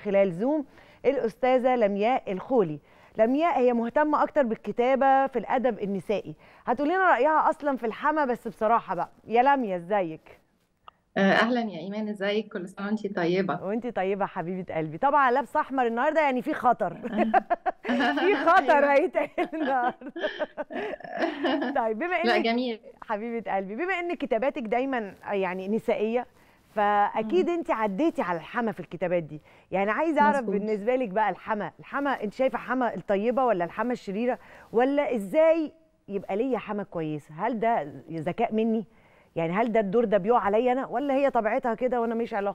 خلال زوم الاستاذه لمياء الخولي لمياء هي مهتمه اكتر بالكتابه في الادب النسائي هتقول لنا رايها اصلا في الحما بس بصراحه بقى يا لمياء ازيك اهلا يا ايمان ازيك كل سنه وانت طيبه وانت طيبه حبيبه قلبي طبعا لابسه احمر النهارده يعني في خطر في خطر هيتقال النهارده طيب بما لا انك جميل حبيبه قلبي بما ان كتاباتك دايما يعني نسائيه فاكيد انت عديتي على الحما في الكتابات دي يعني عايزه اعرف مظبوط. بالنسبه لك بقى الحما الحما انت شايفه حما الطيبه ولا الحما الشريره ولا ازاي يبقى ليا حما كويسه هل ده ذكاء مني يعني هل ده الدور ده بيقع عليا انا ولا هي طبيعتها كده وانا مش علاقه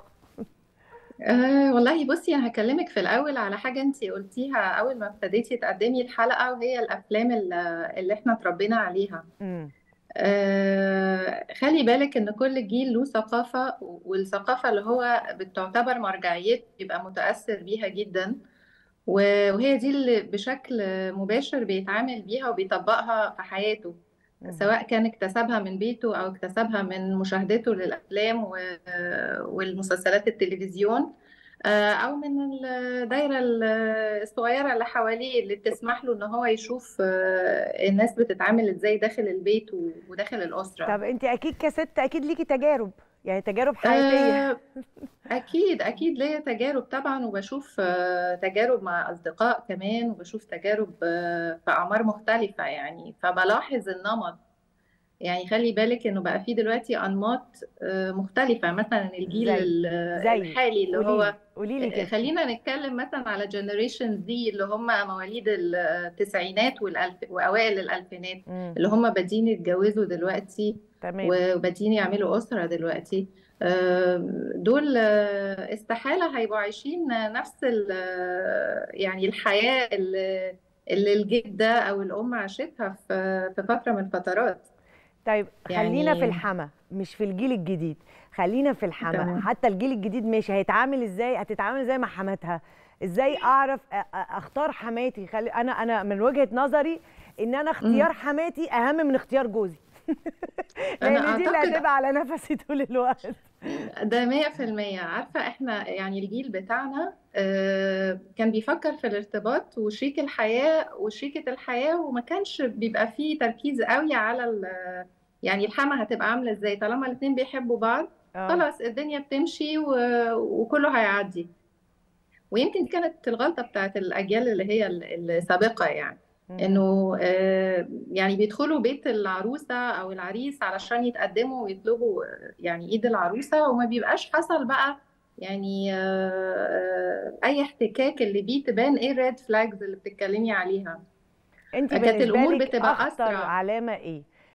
أه والله بصي انا هكلمك في الاول على حاجه انت قلتيها اول ما ابتديتي تقدمي الحلقه وهي الافلام اللي اللي احنا اتربينا عليها امم أه خلي بالك ان كل جيل له ثقافه والثقافه اللي هو بتعتبر مرجعيته يبقى متاثر بيها جدا و- وهي دي اللي بشكل مباشر بيتعامل بيها وبيطبقها في حياته سواء كان اكتسبها من بيته أو اكتسبها من مشاهدته للأفلام و- والمسلسلات التلفزيون آه، أو من الدايرة الصغيرة اللي حواليه اللي بتسمح له إن هو يشوف آه، الناس بتتعامل إزاي داخل البيت و- وداخل الأسرة طب انت اكيد كست اكيد ليكي تجارب يعني تجارب حياتيه آه، أكيد أكيد ليا تجارب طبعا وبشوف آه، تجارب مع أصدقاء كمان وبشوف تجارب آه، في أعمار مختلفة يعني فبلاحظ النمط يعني خلي بالك إنه بقى في دلوقتي أنماط آه، مختلفة مثلا الجيل زي ال- زي الحالي اللي قولي هو لي قولي لي كده خلينا نتكلم مثلا على جنريشن زي اللي هم مواليد التسعينات والألف وأوائل الألفينات امم اللي هم بادئين يتجوزوا دلوقتي تمام وبادئين يعملوا أسرة دلوقتي آم، دول آه، استحالة هيبقوا عايشين نفس ال- آه، يعني الحياة اللي اللي الجد ده أو الأم عاشتها في في فترة من الفترات طيب خلينا في يعني الحما مش في الجيل الجديد خلينا في الحما تمام حتى الجيل الجديد ماشي هيتعامل ازاي هتتعامل ازاي مع حماتها ازاي اعرف أ- أ- اختار حماتي خلي انا انا من وجهة نظري ان انا اختيار مم. حماتي اهم من اختيار جوزي أنا لان دي اللي أعتقد هتبقى على نفسي طول الوقت ده مية في المية عارفة احنا يعني الجيل بتاعنا آه، كان بيفكر في الارتباط وشريك الحياة وشريكة الحياة وما كانش بيبقى فيه تركيز قوي على ال- يعني الحما هتبقى عاملة ازاي طالما الاتنين بيحبوا بعض اه خلاص الدنيا بتمشي و- وكله هيعدي ويمكن دي كانت الغلطة بتاعت الأجيال اللي هي ال- السابقة يعني مم. انه آه، يعني بيدخلوا بيت العروسه او العريس علشان يتقدموا ويطلبوا آه، يعني ايد العروسه وما بيبقاش حصل بقى يعني آه، آه، اي احتكاك اللي بيه تبان ايه الريد فلاجز اللي بتتكلمي عليها انت كانت بالنسبه الامور لك بتبقى اخطر اسرع علامه ايه